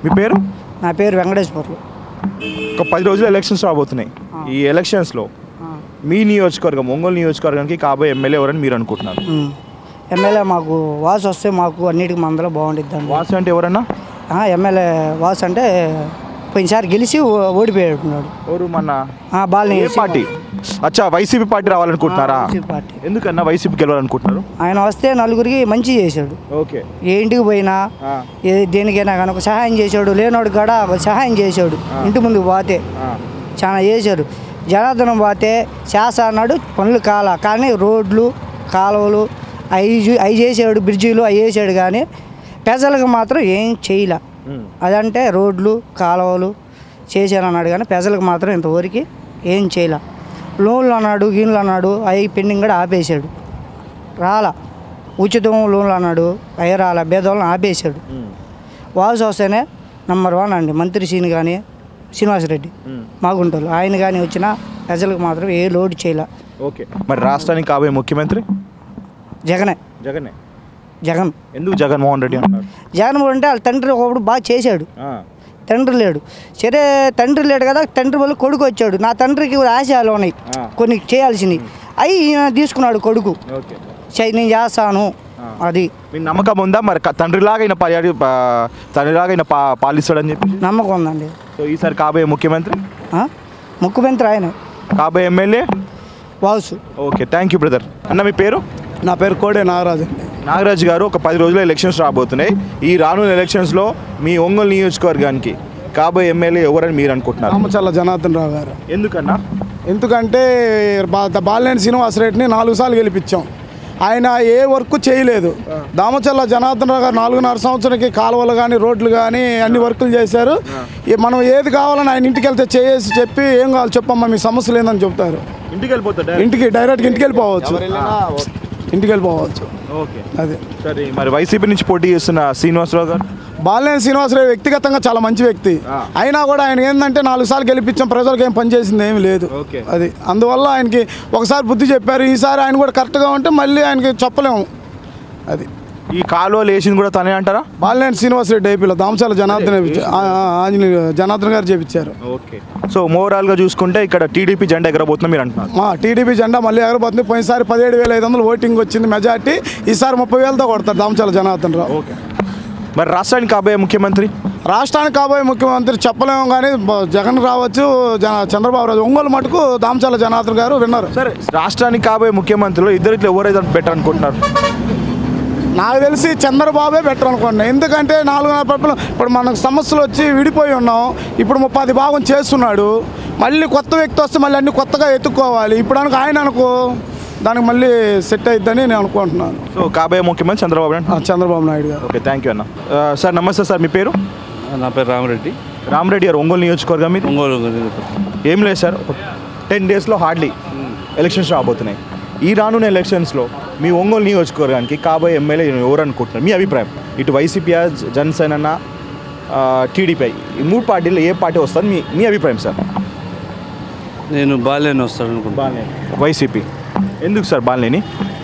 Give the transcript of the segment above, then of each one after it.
మీ పేరు నా పేరు వెంకటేశ్వర్లు ఒక పది రోజులు ఎలక్షన్స్ రాబోతున్నాయి ఈ ఎలక్షన్స్లో మీ నియోజకవర్గం ఒంగోలు నియోజకవర్గానికి కాబోయే ఎమ్మెల్యే ఎవరని మీరు అనుకుంటున్నారు ఉమ్. ఎమ్మెల్యే మాకు వాసు వస్తే మాకు అన్నిటికి మందలో బాగుండిద్దండి వాసు అంటే ఎవరన్నా ఆ, ఎమ్మెల్యే వాసు అంటే పోయినసారి గెలిచి ఓ- ఓడిపోయాడు ఎవరు మన బాల్ని ఏ పార్టీ అచ్చా వైసీపీ పార్టీ రావాలనుకుంటున్నారా వైసీపీ పార్టీ ఎందుకన్నా వైసీపీ గెలవాలనుకుంటున్నారు ఆయన వస్తే నలుగురికి మంచి చేశాడు ఓకే ఏ ఇంటికి పోయినా ఏ దేనికైనా కానీ ఒక సహాయం చేశాడు లేనోడు కూడా ఒక సహాయం చేశాడు ఇంటి ముందుకు పోతే చాలా చేశాడు జనార్దనం పోతే చేస్తా అన్నాడు పనులు కాల కానీ రోడ్లు కాలువలు అవి చూ- అవి చేసాడు బ్రిడ్జీలు అవి చేసాడు కానీ ప్రజలకు మాత్రం ఏం చేయలే అదంటే రోడ్లు కాలువలు చేశాను అన్నాడు కానీ ప్రజలకు మాత్రం ఇంతవరకు ఏం చేయలే లోన్లు అన్నాడు గీన్లు అన్నాడు అవి పెండింగ్ కూడా ఆపేశాడు రాలా ఉచితం లోన్లు అన్నాడు అవి రాలా భేదవాళ్ళని ఆపేశాడు వాసు వస్తేనే నంబర్ వన్ అండి మంత్రి సీని కానీ శ్రీనివాసరెడ్డి మాగుంటోళ్ళు ఆయన కానీ వచ్చినా ప్రజలకు మాత్రం ఏ లోటు చేయలే ఓకే మరి రాష్ట్రానికి కాబోయే ముఖ్యమంత్రి జగనే జగనే జగన్ ఎందుకు జగన్మోహన్ రెడ్డి అంటున్నారు జగన్మోహన్ అంటే వాళ్ళ తండ్రి ఒకప్పుడు బాగా చేశాడు ఆ, తండ్రి లేడు సరే తండ్రి లేడు కదా తండ్రి వల్ల కొడుకు వచ్చాడు నా తండ్రికి ఆశయాలు ఉన్నాయి ఆ. కొన్ని చేయాల్సినవి అవి ఈయన తీసుకున్నాడు కొడుకు ఓకే చెయ్ నేను చేస్తాను అది మీకు నమ్మకం ఉందా మరి క- తండ్రిలాగా ఈయన పర్యాడి పా- తండ్రిలాగా ఈయన పా పాలిస్తాడని చెప్పి నమ్మకం ఉందండి సో ఈసారి కాబోయే ముఖ్యమంత్రి ఆ? ముఖ్యమంత్రి ఆయన కాబోయే MLA Vasu okay thank you brother అన్న మీ పేరు నా పేరు కోడే నాగరాజు నాగరాజు గారు ఒక పది రోజుల ఎలక్షన్స్ రాబోతున్నాయి ఈ రానున్న ఎలక్షన్స్లో మీ ఒంగోలు నియోజకవర్గానికి కాబోయే ఎమ్మెల్యే ఎవరని మీరు అనుకుంటున్నారు రామచల్ల జనార్దన్ రావు గారు ఎందుకన్నా ఎందుకంటే బా- బాలినేని శ్రీనివాసరెడ్డిని నాలుగు సార్లు గెలిపించాం ఆయన ఏ వర్క్ చేయలేదు దామచల్ల జనార్దన్ రావు గారు నాలుగున్నర సంవత్సరానికి కాలువలు కానీ రోడ్లు కానీ అన్ని వర్కులు చేశారు ఈ మనం ఏది కావాలని ఆయన ఇంటికి వెళ్తే చేసి చెప్పి ఏం కావాలి చెప్పమ్మా మీ సమస్య లేదని చెప్తారు ఇంటికి వెళ్ళిపోతాడు ఇంటికి డైరెక్ట్గా ఇంటికి వెళ్ళిపోవచ్చు ఇంటికి వెళ్ళిపోవచ్చు ఓకే అదే సరే మరి వైసీపీ నుంచి పోటీ చేస్తున్న శ్రీనివాసరావు గారు బాలినేని శ్రీనివాసరావు వ్యక్తిగతంగా చాలా మంచి వ్యక్తి అయినా కూడా ఆయన ఏంటంటే నాలుగు సార్లు గెలిపించాం ప్రజలకు ఏం పని చేసింది ఏమీ లేదు ఓకే. అది అందువల్ల ఆయనకి ఒకసారి బుద్ధి చెప్పారు ఈసారి ఆయన కూడా కరెక్ట్గా ఉంటే మళ్ళీ ఆయనకి చెప్పలేము అది ఈ కాలువలు వేసింది కూడా తనే అంటారా బాలినేని శ్రీనివాసరెడ్డి ఏపీలో దామసాల జనార్దన్ వేపించా- ఆ- ఆ- ఆంజనేయ జనార్దన్ గారు చేపించారు ఓకే సో ఓవరాల్గా చూసుకుంటే ఇక్కడ టీడీపీ జెండా ఎగరబోతున్నా మీరు అంటున్నారు మా టీడీపీ జెండా మళ్ళీ ఎగరబోతుంది పోయినసారి పదిహేడు వేల ఐదు వందలు ఓటింగ్ వచ్చింది మెజార్టీ ఈసారి ముప్పై వేలతో కొడతారు దామచాల జనార్దన్ రావు ఓకే మరి రాష్ట్రానికి కాబోయే ముఖ్యమంత్రి రాష్ట్రానికి కాబోయే ముఖ్యమంత్రి చెప్పలేము కానీ బ- జగన్ రావచ్చు జన- చంద్రబాబు రాజు ఒంగోలు మటుకు దామచాల జనార్దన్ గారు విన్నారు సరే రాష్ట్రానికి కాబోయే ముఖ్యమంత్రిలో ఇద్దరిలో ఎవరైతే బెటర్ అనుకుంటున్నారు నాకు తెలిసి చంద్రబాబే బెటర్ అనుకోండి ఎందుకంటే నాలుగున్నర పప్పులు ఇప్పుడు మనకు సమస్యలు వచ్చి విడిపోయి ఉన్నాం ఇప్పుడు ముప్పది భాగం చేస్తున్నాడు మళ్ళీ కొత్త వ్యక్తి వస్తే మళ్ళీ అన్ని కొత్తగా ఎత్తుక్కోవాలి ఇప్పుడు అనుకో ఆయన అనుకో దానికి మళ్ళీ సెట్ అయిద్దని నేను అనుకుంటున్నాను సో కాబోయే ముఖ్యమంత్రి చంద్రబాబు నాయుడు ఆ, చంద్రబాబు నాయుడు గారు ఓకే థ్యాంక్ యూ అన్న ఆ, సార్ నమస్తే సార్ మీ పేరు నా పేరు రామరెడ్డి రామరెడ్డి గారు ఒంగోలు నియోజకవర్గం మీద ఒంగోలు ఏం లేదు సార్ ఒక టెన్ డేస్లో హార్డ్లీ ఎలక్షన్స్ రాబోతున్నాయి ఈ రానున్న ఎలక్షన్స్లో మీ ఒంగోలు నియోజకవర్గానికి కాబోయే ఎమ్మెల్యే ఎవరు అనుకుంటున్నారు మీ అభిప్రాయం ఇటు వైసీపీ జనసేన అన్న, ఆ, టీడీపీ ఈ మూడు పార్టీల్లో ఏ పార్టీ వస్తుంది మీ మీ అభిప్రాయం సార్ నేను బాలేని వస్తాడు అనుకుంటున్నాను వైసీపీ ఎందుకు సార్ బాలేని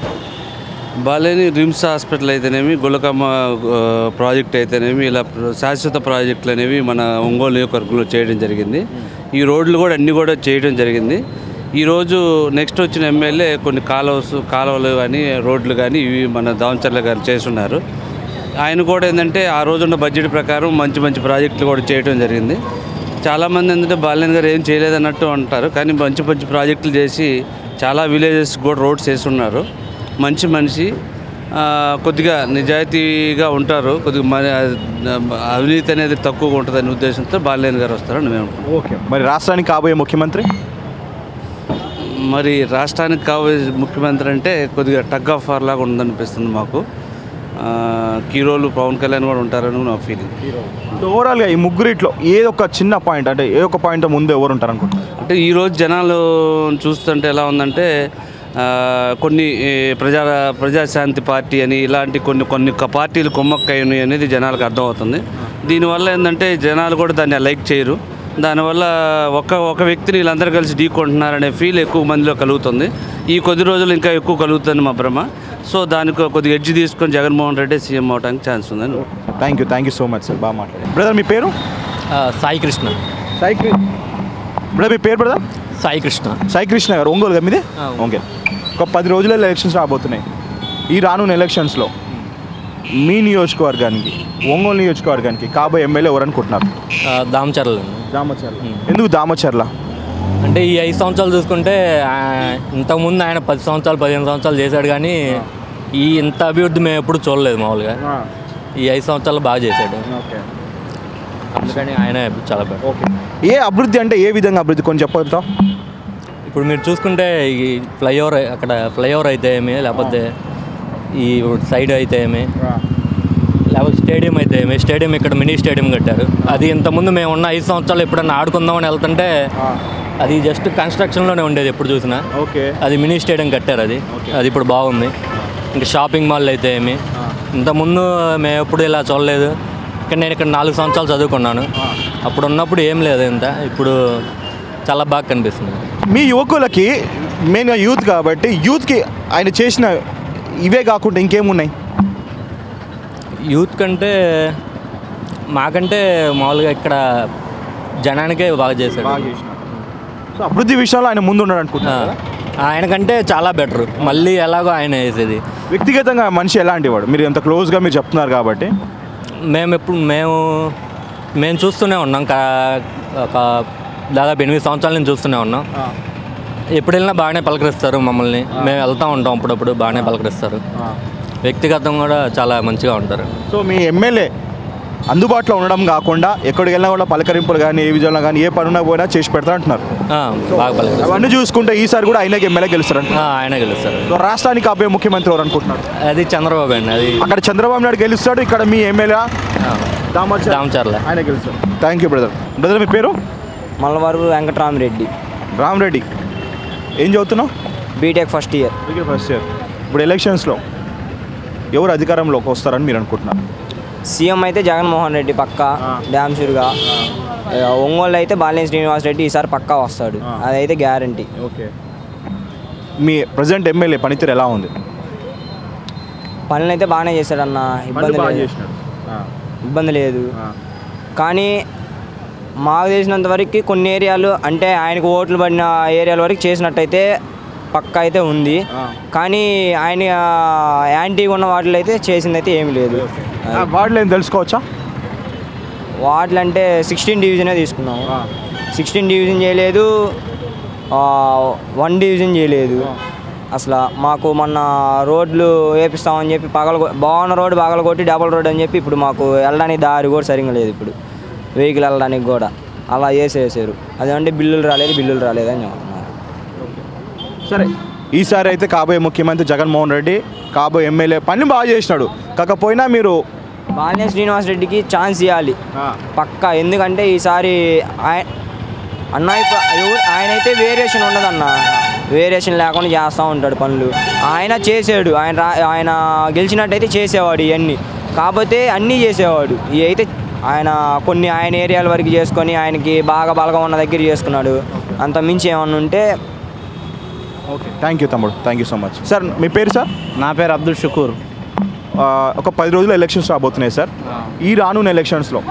బాలేని రిమ్స్ హాస్పిటల్ అయితేనేమి గులకమ్మ ఆ, ప్రాజెక్ట్ అయితేనేమి ఇలా ప్ర- శాశ్వత ప్రాజెక్టులు అనేవి మన ఒంగోలు నియోజకవర్గంలో చేయడం జరిగింది ఈ రోడ్లు కూడా అన్నీ కూడా చేయడం జరిగింది ఈరోజు నెక్స్ట్ వచ్చిన ఎమ్మెల్యే కొన్ని కాలువస్ కాలువలు కానీ రోడ్లు కానీ ఇవి మన దావచర్ల గారు చేస్తున్నారు ఆయన కూడా ఏంటంటే ఆ రోజున్న బడ్జెట్ ప్రకారం మంచి మంచి ప్రాజెక్టులు కూడా చేయడం జరిగింది చాలామంది ఏంటంటే బాలినేని గారు ఏం చేయలేదన్నట్టు అంటారు కానీ మంచి మంచి ప్రాజెక్టులు చేసి చాలా విలేజెస్ కూడా రోడ్స్ వేస్తున్నారు మంచి మనిషి ఆ, కొద్దిగా నిజాయితీగా ఉంటారు కొద్దిగా మన అవినీతి అనేది తక్కువగా ఉంటుందనే ఉద్దేశంతో బాలినేని గారు వస్తారని మేము అనుకుంటున్నాం. ఓకే మరి రాష్ట్రానికి కాబోయే ముఖ్యమంత్రి మరి రాష్ట్రానికి కాబోయే ముఖ్యమంత్రి అంటే కొద్దిగా టగ్ ఆఫ్ వార్ లాగా ఉందనిపిస్తుంది మాకు ఆ, కీరోలు పవన్ కళ్యాణ్ కూడా ఉంటారని నా ఫీలింగ్ ఓవరాల్గా ఈ ముగ్గురిట్లో ఏ ఒక చిన్న పాయింట్ అంటే ఏ ఒక పాయింట్ ముందు ఎవరు ఉంటారు అనుకుంటున్నారు అంటే ఈరోజు జనాలు చూస్తుంటే ఎలా ఉందంటే ఆ, కొన్ని ఈ, ప్రజా ప్రజాశాంతి పార్టీ అని ఇలాంటి కొన్ని కొన్ని క- పార్టీలు కొమ్మక్కయ్యని అనేది జనాలకు అర్థమవుతుంది దీనివల్ల ఏంటంటే జనాలు కూడా దాన్ని లైక్ చేయరు దానివల్ల ఒక ఒక వ్యక్తిని వీళ్ళందరూ కలిసి ఢీకొంటున్నారనే ఫీల్ ఎక్కువ మందిలో కలుగుతుంది ఈ కొద్ది రోజులు ఇంకా ఎక్కువ కలుగుతుంది మా భ్రమ సో దానికి కొద్దిగా ఎడ్జ్ తీసుకొని జగన్మోహన్ రెడ్డి సీఎం అవడానికి ఛాన్స్ ఉందని thank you thank you so much sir బాగా మాట్లాడారు బ్రదర్ మీ పేరు సాయి కృష్ణ సాయి బ్రదర్ మీ పేరు బ్రదర్ సాయి కృష్ణ సాయి కృష్ణ గారు ఒంగోలు కదా మీది ఆ, ఓకే ఒక పది రోజులలో ఎలక్షన్స్ రాబోతున్నాయి ఈ రానున్న ఎలక్షన్స్లో మీ నియోజకవర్గానికి ఒంగోలు నియోజకవర్గానికి కాబోయే ఎమ్మెల్యే ఎవరు అనుకుంటున్నారు దామచర్ల దామచర్ల ఎందుకు దామచర్ల అంటే ఈ ఐదు సంవత్సరాలు చూసుకుంటే ఆ, ఇంతకుముందు ఆయన పది సంవత్సరాలు పదిహేను సంవత్సరాలు చేశాడు కానీ ఈ ఇంత అభివృద్ధి మేము ఎప్పుడు చూడలేదు మామూలుగా ఈ ఐదు సంవత్సరాలు బాగా చేశాడు ఓకే అందుకని ఆయన చాలా బెటర్ ఓకే ఏ అభివృద్ధి అంటే ఏ విధంగా అభివృద్ధి కొంచెం చెప్పగలుగుతావు ఇప్పుడు మీరు చూసుకుంటే ఈ ఫ్లైఓవర్ అక్కడ ఫ్లైఓవర్ అయితే ఏమి లేకపోతే ఈ సైడ్ అయితే ఏమి లేకపోతే స్టేడియం అయితే ఏమి స్టేడియం ఇక్కడ మినీ స్టేడియం కట్టారు అది ఇంతకుముందు మేము ఉన్న ఐదు సంవత్సరాలు ఎప్పుడన్నా ఆడుకుందామని వెళ్తుంటే అది జస్ట్ కన్స్ట్రక్షన్లోనే ఉండేది ఎప్పుడు చూసినా ఓకే అది మినీ స్టేడియం కట్టారు అది అది ఇప్పుడు బాగుంది ఇంకా షాపింగ్ మాల్ అయితే ఏమి ఇంతకుముందు మేము ఎప్పుడు ఇలా చూడలేదు ఇక్కడ నేను ఇక్కడ నాలుగు సంవత్సరాలు చదువుకున్నాను అప్పుడు ఉన్నప్పుడు ఏం లేదు ఇంత ఇప్పుడు చాలా బాగా కనిపిస్తుంది మీ యువకులకి మెయిన్గా యూత్ కాబట్టి యూత్కి ఆయన చేసిన ఇవే కాకుండా ఇంకేమున్నాయి యూత్ కంటే మాకంటే మామూలుగా ఇక్కడ జనానికే బాగా చేశాడు సో అభివృద్ధి విషయంలో ఆయన ముందు ఉన్నాడు అనుకుంటున్నా ఆ, ఆయనకంటే చాలా బెటర్ మళ్ళీ ఎలాగో ఆయన వేసేది వ్యక్తిగతంగా మనిషి ఎలాంటి వాడు మీరు ఎంత క్లోజ్గా మీరు చెప్తున్నారు కాబట్టి మేము ఎప్పుడు మేము మేము చూస్తూనే ఉన్నాం కా- ఒక దాదాపు ఎనిమిది సంవత్సరాల నుంచి చూస్తూనే ఉన్నాం ఎప్పుడు వెళ్ళినా బాగానే పలకరిస్తారు మమ్మల్ని మేము వెళ్తూ ఉంటాం అప్పుడప్పుడు బాగానే పలకరిస్తారు వ్యక్తిగతంగా కూడా చాలా మంచిగా ఉంటారు సో మీ ఎమ్మెల్యే అందుబాటులో ఉండడం కాకుండా ఎక్కడికి వెళ్ళినా కూడా పలకరింపులు కానీ ఏ విజయంలో కానీ ఏ పనున్నా పోయినా చేసి పెడతా అంటున్నారు ఆ, బాగా పలకరిస్తారు అవన్నీ చూసుకుంటే ఈసారి కూడా ఆయనకి ఎమ్మెల్యే గెలుస్తారంట ఆ, ఆయన గెలుస్తారు సో రాష్ట్రానికి అబ్బాయి ముఖ్యమంత్రి ఎవరు అనుకుంటున్నారు అది చంద్రబాబు అండి అది అక్కడ చంద్రబాబు నాయుడు గెలుస్తాడు ఇక్కడ మీ ఎమ్మెల్యే ఆ, దామోదర్ దామచర్ల ఆయన గెలుస్తాడు థ్యాంక్ యూ బ్రదర్ బ్రదర్ మీ పేరు మల్లవరపు వెంకటరామరెడ్డి రామ్ రెడ్డి ఏం చదువుతున్నావు BTech first year first year ఇప్పుడు ఎలక్షన్స్లో ఎవరు అధికారంలోకి వస్తారని మీరు అనుకుంటున్నారు సీఎం అయితే జగన్మోహన్ రెడ్డి పక్కా డ్యామ్ షూర్గా ఒంగోలు అయితే బాలినేని శ్రీనివాస్ రెడ్డి ఈసారి పక్కా వస్తాడు అదైతే గ్యారంటీ ఓకే మీ ప్రజెంట్ ఎమ్మెల్యే పనితీరు ఎలా ఉంది పనులు అయితే బాగానే చేశాడన్న ఇబ్బంది లేదు ఇబ్బంది లేదు కానీ మాకు తెలిసినంత వరకు కొన్ని ఏరియాలు అంటే ఆయనకు ఓట్లు పడిన ఏరియాల వరకు చేసినట్టయితే పక్క అయితే ఉంది కానీ ఆయన యాంటీగా ఉన్న వాటిలో అయితే చేసిందైతే ఏమీ లేదు వార్డులో ఏం తెలుసుకోవచ్చా వాటిలో అంటే సిక్స్టీన్ డివిజనే తీసుకున్నాము సిక్స్టీన్ డివిజన్ చేయలేదు వన్ డివిజన్ చేయలేదు అసలు మాకు మొన్న రోడ్లు వేపిస్తామని చెప్పి పగల బాగున్న రోడ్డు పగల కొట్టి డబల్ రోడ్ అని చెప్పి ఇప్పుడు మాకు వెళ్ళడానికి దారి కూడా సరిగ్గా లేదు ఇప్పుడు వెహికల్ వెళ్ళడానికి కూడా అలా చేసేసారు అదేమంటే బిల్లులు రాలేదు బిల్లులు రాలేదు అని చెప్తున్నారు సరే ఈసారి అయితే కాబోయే ముఖ్యమంత్రి జగన్మోహన్ రెడ్డి కాబోయే ఎమ్మెల్యే పని బాగా చేసినాడు కాకపోయినా మీరు బాలినే శ్రీనివాస్ రెడ్డికి ఛాన్స్ ఇవ్వాలి పక్క ఎందుకంటే ఈసారి ఆయ- అన్న ఇప్పుడు ఎవరు- ఆయన అయితే వేరియేషన్ ఉండదన్న వేరియేషన్ లేకుండా చేస్తూ ఉంటాడు పనులు ఆయన చేసాడు ఆయన రా ఆయన గెలిచినట్టయితే చేసేవాడు ఇవన్నీ కాకపోతే అన్నీ చేసేవాడు ఇవి అయితే ఆయన కొన్ని ఆయన ఏరియాల వరకు చేసుకొని ఆయనకి బాగా బలగా ఉన్న దగ్గర చేసుకున్నాడు అంత మించి ఏమన్నా ఉంటే ఓకే థ్యాంక్ యూ తమ్ముడు thank you so much sir మీ పేరు సార్ నా పేరు అబ్దుల్ షుకూర్ ఆ, ఒక పది రోజులు ఎలక్షన్స్ రాబోతున్నాయి సార్ ఈ రానున్న ఎలక్షన్స్లో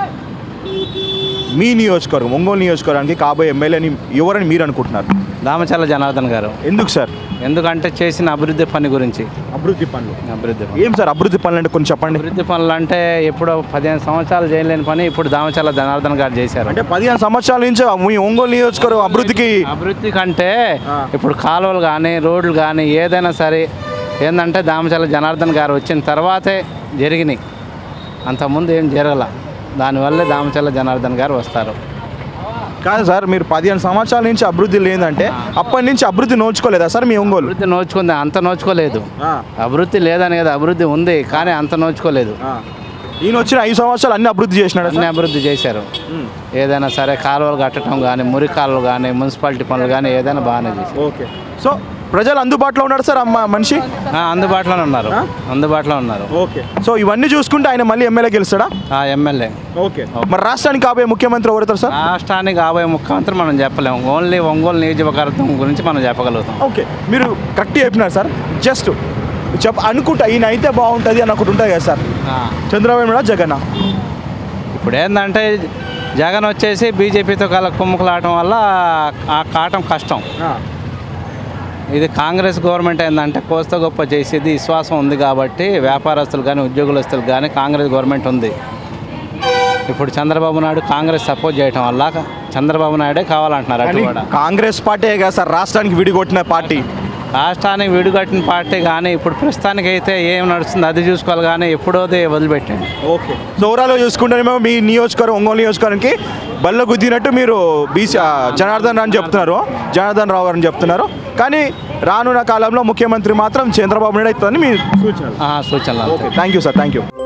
మీ నియోజకవర్గం ఒంగోలు నియోజకవర్గానికి కాబోయే ఎమ్మెల్యేని ఎవరని మీరు అనుకుంటున్నారు దామచల్ల జనార్దన్ గారు ఎందుకు సార్ ఎందుకంటే చేసిన అభివృద్ధి పని గురించి అభివృద్ధి పనులు అభివృద్ధి పని. ఏం సార్ అభివృద్ధి పనులు అంటే కొంచెం చెప్పండి అభివృద్ధి పనులు అంటే ఎప్పుడో పదిహేను సంవత్సరాలు చేయలేని పని ఇప్పుడు దామచల్ల జనార్దన్ గారు చేశారు అంటే పదిహేను సంవత్సరాల నుంచి మీ ఒంగోలు నియోజకవర్గం అభివృద్ధికి అభివృద్ధి కంటే ఇప్పుడు కాలువలు కానీ రోడ్లు కానీ ఏదైనా సరే ఏంటంటే దామచల్ల జనార్దన్ గారు వచ్చిన తర్వాతే జరిగినాయి అంతకుముందు ఏం జరగల దానివల్లే దామచల్ల జనార్దన్ గారు వస్తారు కాదు సార్ మీరు పదిహేను సంవత్సరాల నుంచి అభివృద్ధి లేదంటే అప్పటి నుంచి అభివృద్ధి నోచుకోలేదా సార్ మీ ఒంగోలు అభివృద్ధి నోచుకుంది అంత నోచుకోలేదు అభివృద్ధి లేదని కదా అభివృద్ధి ఉంది కానీ అంత నోచుకోలేదు ఈయన వచ్చిన ఐదు సంవత్సరాలు అన్ని అభివృద్ధి చేసినాడు అన్ని అభివృద్ధి చేశారు ఏదైనా సరే కాలువలు కట్టడం కానీ మురి కాలువలు కానీ మున్సిపాలిటీ పనులు కానీ ఏదైనా బాగానే చేశారు ఓకే సో ప్రజలు అందుబాటులో ఉన్నాడు సార్ అమ్మ మనిషి ఆ, అందుబాటులోనే ఉన్నారు అందుబాటులో ఉన్నారు ఓకే సో ఇవన్నీ చూసుకుంటే ఆయన మళ్ళీ ఎమ్మెల్యే గెలుస్తాడా ఆ ఎమ్మెల్యే ఓకే మరి రాష్ట్రానికి కాబోయే ముఖ్యమంత్రి ఎవరుతారు సార్ రాష్ట్రానికి కాబోయే ముఖ్యమంత్రి మనం చెప్పలేము ఓన్లీ ఒంగోలు నియోజకవర్గం గురించి మనం చెప్పగలుగుతాం ఓకే మీరు కరెక్ట్ చెప్పినారు సార్ జస్ట్ చెప్ అనుకుంటా ఈయన అయితే బాగుంటుంది అని ఒకటి ఉంటుంది కదా సార్ ఆ. చంద్రబాబు నాయుడు జగన్ ఇప్పుడు ఏంటంటే జగన్ వచ్చేసి బీజేపీతో కల కుమ్ముకులాడటం వల్ల ఆ కాటం కష్టం ఇది కాంగ్రెస్ గవర్నమెంట్ ఏంటంటే కోస్త గొప్ప చేసేది విశ్వాసం ఉంది కాబట్టి వ్యాపారస్తులు కానీ ఉద్యోగస్తులు కానీ కాంగ్రెస్ గవర్నమెంట్ ఉంది ఇప్పుడు చంద్రబాబు నాయుడు కాంగ్రెస్ సపోర్ట్ చేయటం వల్ల చంద్రబాబు నాయుడే కావాలంటున్నారు అటు కానీ కూడా కాంగ్రెస్ పార్టీ కదా సార్ రాష్ట్రానికి విడిగొట్టిన పార్టీ రాష్ట్రానికి విడిగట్టిన పార్టీ కానీ ఇప్పుడు ప్రస్తుతానికి అయితే ఏం నడుస్తుంది అది చూసుకోవాలి కానీ ఎప్పుడోదే వదిలిపెట్టండి ఓకే సో ఓవరాల్గా చూసుకుంటేనేమో మీ నియోజకవర్గం ఒంగోలు నియోజకవర్గానికి బల్ల గుద్దినట్టు మీరు బీసీ ఆ, జనార్దన్ అని చెప్తున్నారు జనార్దన్ రావు గారు అని చెప్తున్నారు కానీ రానున్న కాలంలో ముఖ్యమంత్రి మాత్రం చంద్రబాబు నాయుడు అవుతుందని మీ సూచన ఆ, సూచనలు అంతే. Okay thank you sir thank you